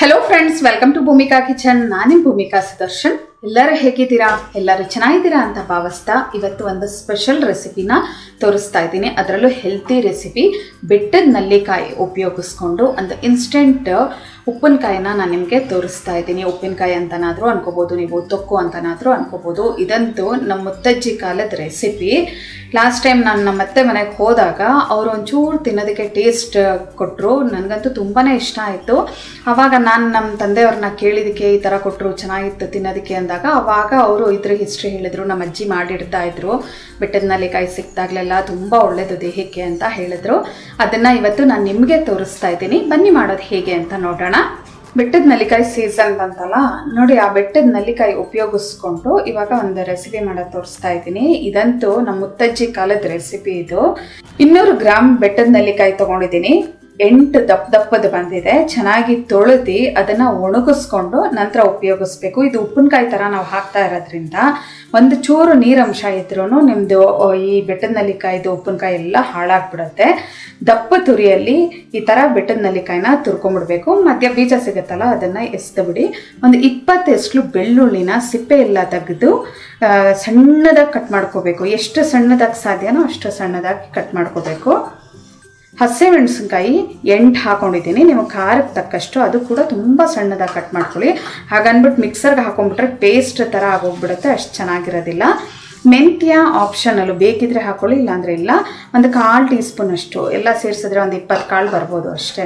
hello friends welcome to Bhumika kitchen ನಾನು ಭೂಮಿಕಾ ಸುದರ್ಶನ್ ಎಲ್ಲರೂ ಹೇಗಿದ್ದೀರಾ ಎಲ್ಲರೂ ಚೆನ್ನಾಗಿದ್ದೀರಾ ಅಂತ ಭಾವಿಸ್ತಾ ಇವತ್ತು ಒಂದು ಸ್ಪೆಷಲ್ ರೆಸಿಪಿನ ತೋರಿಸ್ತಾ ಇದ್ದೀನಿ ಅದರಲ್ಲೂ ಹೆಲ್ತಿ ರೆಸಿಪಿ ಬೆಟ್ಟದ ನಲ್ಲಿಕಾಯಿ ಉಪಯೋಗಿಸ್ಕೊಂಡು ಒಂದು ಇನ್ಸ್ಟೆಂಟ್ ಉಪ್ಪಿನಕಾಯಿನ ನಾನು ನಿಮಗೆ ತೋರಿಸ್ತಾ ಇದ್ದೀನಿ ಉಪ್ಪಿನಕಾಯಿ ಅಂತನಾದರೂ ಅನ್ಕೋಬೋದು ನೀವು ತೊಕ್ಕು ಅಂತನಾದರೂ ಅನ್ಕೋಬೋದು ಇದಂತೂ ನಮ್ಮ ಮುತ್ತಜ್ಜಿ ಕಾಲದ ರೆಸಿಪಿ ಲಾಸ್ಟ್ ಟೈಮ್ ನಾನು ನಮ್ಮ ಅತ್ತೆ ಮನೆಗೆ ಹೋದಾಗ ಅವರು ಒಂಚೂರು ತಿನ್ನೋದಕ್ಕೆ ಟೇಸ್ಟ್ ಕೊಟ್ಟರು ನನಗಂತೂ ತುಂಬಾ ಇಷ್ಟ ಆಯಿತು ಆವಾಗ ನಾನು ನಮ್ಮ ತಂದೆಯವ್ರನ್ನ ಕೇಳಿದಕ್ಕೆ ಈ ಥರ ಕೊಟ್ಟರು ಚೆನ್ನಾಗಿತ್ತು ತಿನ್ನೋದಕ್ಕೆ ಅಂದಾಗ ಅವಾಗ ಅವರು ಇದ್ರ ಹಿಸ್ಟ್ರಿ ಹೇಳಿದರು ನಮ್ಮ ಅಜ್ಜಿ ಮಾಡಿಡ್ತಾ ಇದ್ರು ಬೆಟ್ಟದ ನಲ್ಲಿಕಾಯಿ ಸಿಕ್ತಾಗಲೆಲ್ಲ ತುಂಬ ಒಳ್ಳೆಯದು ದೇಹಕ್ಕೆ ಅಂತ ಹೇಳಿದ್ರು ಅದನ್ನು ಇವತ್ತು ನಾನು ನಿಮಗೆ ತೋರಿಸ್ತಾ ಇದ್ದೀನಿ ಬನ್ನಿ ಮಾಡೋದು ಹೇಗೆ ಅಂತ ನೋಡೋಣ ಬೆಟ್ಟದ ನಲ್ಲಿಕಾಯಿ ಸೀಸನ್ ಬಂತಲ್ಲ ನೋಡಿ ಆ ಬೆಟ್ಟದ ನಲ್ಲಿಕಾಯಿ ಉಪಯೋಗಿಸ್ಕೊಂಡು ಇವಾಗ ಒಂದು ರೆಸಿಪಿ ಮಾಡೋದು ತೋರಿಸ್ತಾ ಇದ್ದೀನಿ ಇದಂತೂ ನಮ್ಮ ಮುತ್ತಜ್ಜಿ ಕಾಲದ ರೆಸಿಪಿ ಇದು ಇನ್ನೂರು ಗ್ರಾಮ್ ಬೆಟ್ಟದ ನಲ್ಲಿಕಾಯಿ ತೊಗೊಂಡಿದ್ದೀನಿ ಎಂಟು ದಪ್ಪ ದಪ್ಪದ ಬಂದಿದೆ ಚೆನ್ನಾಗಿ ತೊಳೆದು ಅದನ್ನು ಒಣಗಿಸ್ಕೊಂಡು ನಂತರ ಉಪಯೋಗಿಸ್ಬೇಕು ಇದು ಉಪ್ಪಿನಕಾಯಿ ಥರ ನಾವು ಹಾಕ್ತಾ ಇರೋದ್ರಿಂದ ಒಂದು ಚೂರು ನೀರಂಶ ಇದ್ರೂ ನಿಮ್ಮದು ಈ ಬೆಟ್ಟದ ನಲ್ಲಿಕಾಯ್ದು ಉಪ್ಪಿನಕಾಯಿ ಎಲ್ಲ ಹಾಳಾಗ್ಬಿಡುತ್ತೆ ದಪ್ಪ ತುರಿಯಲ್ಲಿ ಈ ಥರ ಬೆಟ್ಟದ ನಲ್ಲಿಕಾಯಿನ ತುರ್ಕೊಂಡ್ಬಿಡ್ಬೇಕು ಮಧ್ಯ ಬೀಜ ಸಿಗುತ್ತಲ್ಲ ಅದನ್ನು ಎಸ್ದು ಬಿಡಿ ಒಂದು ಇಪ್ಪತ್ತೆಷ್ಟು ಬೆಳ್ಳುಳ್ಳಿನ ಸಿಪ್ಪೆ ಎಲ್ಲ ತೆಗೆದು ಸಣ್ಣದಾಗಿ ಕಟ್ ಮಾಡ್ಕೋಬೇಕು ಎಷ್ಟು ಸಣ್ಣದಾಗಿ ಸಾಧ್ಯನೋ ಅಷ್ಟು ಸಣ್ಣದಾಗಿ ಕಟ್ ಮಾಡ್ಕೋಬೇಕು ಹಸಿಮೆಣಸಿನ್ಕಾಯಿ ಎಂಟು ಹಾಕೊಂಡಿದ್ದೀನಿ ನೀವು ಖಾರಕ್ಕೆ ತಕ್ಕಷ್ಟು ಅದು ಕೂಡ ತುಂಬ ಸಣ್ಣದಾಗಿ ಕಟ್ ಮಾಡ್ಕೊಳ್ಳಿ ಹಾಗನ್ಬಿಟ್ಟು ಮಿಕ್ಸರ್ಗೆ ಹಾಕೊಂಡ್ಬಿಟ್ರೆ ಪೇಸ್ಟ್ ಥರ ಆಗೋಗ್ಬಿಡುತ್ತೆ ಅಷ್ಟು ಚೆನ್ನಾಗಿರೋದಿಲ್ಲ ಮೆಂತ್ಯ ಆಪ್ಷನಲ್ಲು ಬೇಕಿದ್ರೆ ಹಾಕೊಳ್ಳಿ ಇಲ್ಲಾಂದರೆ ಇಲ್ಲ ಒಂದು ಕಾಲು ಟೀ ಸ್ಪೂನ್ ಅಷ್ಟು ಎಲ್ಲ ಸೇರಿಸಿದ್ರೆ ಒಂದು ಇಪ್ಪತ್ತು ಕಾಳು ಬರ್ಬೋದು ಅಷ್ಟೇ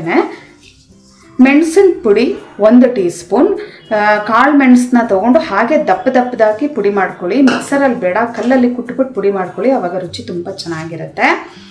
ಮೆಣಸಿನ ಪುಡಿ ಒಂದು ಟೀ ಸ್ಪೂನ್ ಕಾಳು ಮೆಣಸನ್ನ ತೊಗೊಂಡು ಹಾಗೆ ದಪ್ಪ ದಪ್ಪದಾಗಿ ಪುಡಿ ಮಾಡ್ಕೊಳ್ಳಿ ಮಿಕ್ಸರಲ್ಲಿ ಬೇಡ ಕಲ್ಲಲ್ಲಿ ಕುಟ್ಬಿಟ್ಟು ಪುಡಿ ಮಾಡ್ಕೊಳ್ಳಿ ಆವಾಗ ರುಚಿ ತುಂಬ ಚೆನ್ನಾಗಿರುತ್ತೆ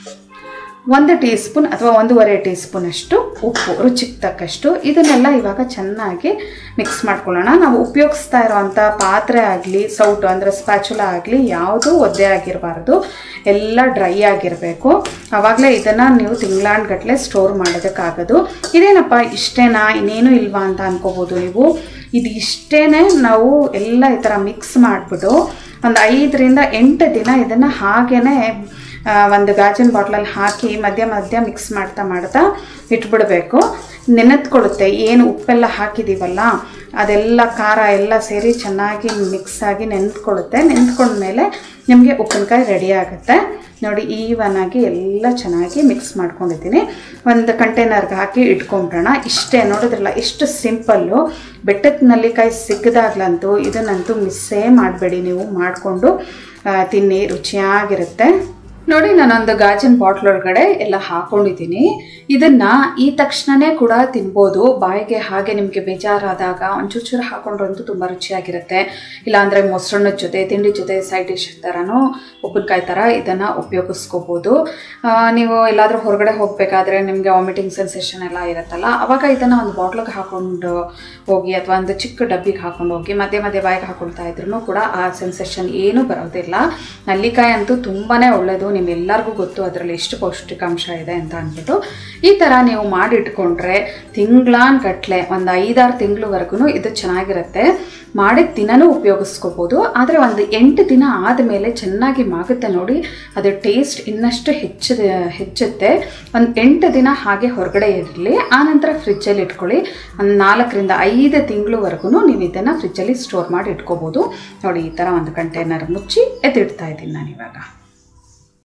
ಒಂದು ಟೀ ಸ್ಪೂನ್ ಅಥವಾ ಒಂದೂವರೆ ಟೀ ಸ್ಪೂನ್ ಅಷ್ಟು ಉಪ್ಪು ರುಚಿಗೆ ತಕ್ಕಷ್ಟು ಇದನ್ನೆಲ್ಲ ಇವಾಗ ಚೆನ್ನಾಗಿ ಮಿಕ್ಸ್ ಮಾಡ್ಕೊಳ್ಳೋಣ ನಾವು ಉಪಯೋಗಿಸ್ತಾ ಇರೋವಂಥ ಪಾತ್ರೆ ಆಗಲಿ ಸೌಟು ಅಂದರೆ ಸ್ಪ್ಯಾಚುಲ ಆಗಲಿ ಯಾವುದೂ ಒದ್ದೆ ಆಗಿರಬಾರ್ದು ಎಲ್ಲ ಡ್ರೈ ಆಗಿರಬೇಕು ಆವಾಗಲೇ ಇದನ್ನು ನೀವು ತಿಂಗಳಾನ್ಗಟ್ಲೆ ಸ್ಟೋರ್ ಮಾಡೋದಕ್ಕಾಗೋದು ಇದೇನಪ್ಪ ಇಷ್ಟೇನಾ ಇನ್ನೇನು ಇಲ್ವಾ ಅಂತ ಅನ್ಕೋಬೋದು ನೀವು ಇದು ಇಷ್ಟೇ ನಾವು ಎಲ್ಲ ಈ ಥರ ಮಿಕ್ಸ್ ಮಾಡಿಬಿಟ್ಟು ಒಂದು ಐದರಿಂದ ಎಂಟು ದಿನ ಇದನ್ನು ಹಾಗೇ ಒಂದು ಗಾಜಿನ ಬಾಟ್ಲಲ್ಲಿ ಹಾಕಿ ಮಧ್ಯ ಮಧ್ಯ ಮಿಕ್ಸ್ ಮಾಡ್ತಾ ಮಾಡ್ತಾ ಇಟ್ಬಿಡಬೇಕು ನೆನೆತ್ಕೊಳ್ಳುತ್ತೆ ಏನು ಉಪ್ಪೆಲ್ಲ ಹಾಕಿದ್ದೀವಲ್ಲ ಅದೆಲ್ಲ ಖಾರ ಎಲ್ಲ ಸೇರಿ ಚೆನ್ನಾಗಿ ಮಿಕ್ಸ್ ಆಗಿ ನೆನೆದ್ಕೊಳ್ಳುತ್ತೆ ನೆನೆದ್ಕೊಂಡ್ಮೇಲೆ ನಿಮಗೆ ಉಪ್ಪಿನಕಾಯಿ ರೆಡಿ ಆಗುತ್ತೆ ನೋಡಿ ಈವನ್ ಆಗಿ ಎಲ್ಲ ಚೆನ್ನಾಗಿ ಮಿಕ್ಸ್ ಮಾಡ್ಕೊಂಡಿದ್ದೀನಿ ಒಂದು ಕಂಟೈನರ್ಗೆ ಹಾಕಿ ಇಟ್ಕೊಂಬಿಡೋಣ ಇಷ್ಟೇ ನೋಡಿದ್ರಲ್ಲ ಎಷ್ಟು ಸಿಂಪಲ್ಲು ಬೆಟ್ಟದ ನಲ್ಲಿಕಾಯಿ ಸಿಕ್ಕದಾಗ್ಲಂತೂ ಇದನ್ನಂತೂ ಮಿಸ್ಸೇ ಮಾಡಬೇಡಿ ನೀವು ಮಾಡಿಕೊಂಡು ತಿನ್ನಿ ರುಚಿಯಾಗಿರುತ್ತೆ ನೋಡಿ ನಾನೊಂದು ಗಾಜಿನ ಬಾಟ್ಲ್ ಒಳಗಡೆ ಎಲ್ಲ ಹಾಕೊಂಡಿದ್ದೀನಿ ಇದನ್ನ ಈ ತಕ್ಷಣನೇ ಕೂಡ ತಿನ್ಬೋದು ಬಾಯಿಗೆ ಹಾಗೆ ನಿಮಗೆ ಬೇಜಾರಾದಾಗ ಒಂಚೂರು ಚೂರು ಹಾಕೊಂಡ್ರಂತೂ ತುಂಬ ರುಚಿಯಾಗಿರುತ್ತೆ ಇಲ್ಲಾಂದರೆ ಮೊಸರನ್ನದ ಜೊತೆ ತಿಂಡಿ ಜೊತೆ ಸೈಡ್ ಡಿಶ್ ಥರನೂ ಉಪ್ಪಿನಕಾಯಿ ಥರ ಇದನ್ನು ಉಪಯೋಗಿಸ್ಕೋಬೋದು ನೀವು ಎಲ್ಲಾದರೂ ಹೊರಗಡೆ ಹೋಗಬೇಕಾದ್ರೆ ನಿಮಗೆ ವಾಮಿಟಿಂಗ್ ಸೆನ್ಸೇಷನ್ ಎಲ್ಲ ಇರುತ್ತಲ್ಲ ಅವಾಗ ಇದನ್ನು ಒಂದು ಬಾಟ್ಲಿಗೆ ಹಾಕೊಂಡು ಹೋಗಿ ಅಥವಾ ಒಂದು ಚಿಕ್ಕ ಡಬ್ಬಿಗೆ ಹಾಕೊಂಡು ಹೋಗಿ ಮಧ್ಯೆ ಮಧ್ಯೆ ಬಾಯಿಗೆ ಹಾಕೊಳ್ತಾ ಇದ್ರೂ ಕೂಡ ಆ ಸೆನ್ಸೇಷನ್ ಏನೂ ಬರೋದಿಲ್ಲ ನಲ್ಲಿಕಾಯಿ ಅಂತೂ ತುಂಬಾ ಒಳ್ಳೆಯದು ನಿಮ್ಮೆಲ್ಲರಿಗೂ ಗೊತ್ತು ಅದರಲ್ಲಿ ಎಷ್ಟು ಪೌಷ್ಟಿಕಾಂಶ ಇದೆ ಅಂತ ಅಂದ್ಬಿಟ್ಟು ಈ ಥರ ನೀವು ಮಾಡಿಟ್ಕೊಂಡ್ರೆ ತಿಂಗ್ಳಾನ್ ಗಟ್ಟಲೆ ಒಂದು ಐದಾರು ತಿಂಗಳವರೆಗೂ ಇದು ಚೆನ್ನಾಗಿರುತ್ತೆ ಮಾಡಿದ ದಿನನೂ ಉಪಯೋಗಿಸ್ಕೋಬೋದು ಆದರೆ ಒಂದು ಎಂಟು ದಿನ ಆದಮೇಲೆ ಚೆನ್ನಾಗಿ ಮಾಗುತ್ತೆ ನೋಡಿ ಅದು ಟೇಸ್ಟ್ ಇನ್ನಷ್ಟು ಹೆಚ್ಚು ಹೆಚ್ಚುತ್ತೆ ಒಂದು ಎಂಟು ದಿನ ಹಾಗೆ ಹೊರಗಡೆ ಇರಲಿ ಆನಂತರ ಫ್ರಿಜ್ಜಲ್ಲಿ ಇಟ್ಕೊಳ್ಳಿ ಒಂದು ನಾಲ್ಕರಿಂದ ಐದು ತಿಂಗಳವರೆಗೂ ನೀವು ಇದನ್ನು ಫ್ರಿಜ್ಜಲ್ಲಿ ಸ್ಟೋರ್ ಮಾಡಿ ಇಟ್ಕೋಬೋದು ನೋಡಿ ಈ ಥರ ಒಂದು ಕಂಟೈನರ್ ಮುಚ್ಚಿ ಎತ್ತಿಡ್ತಾ ಇದ್ದೀನಿ ನಾನು ಇವಾಗ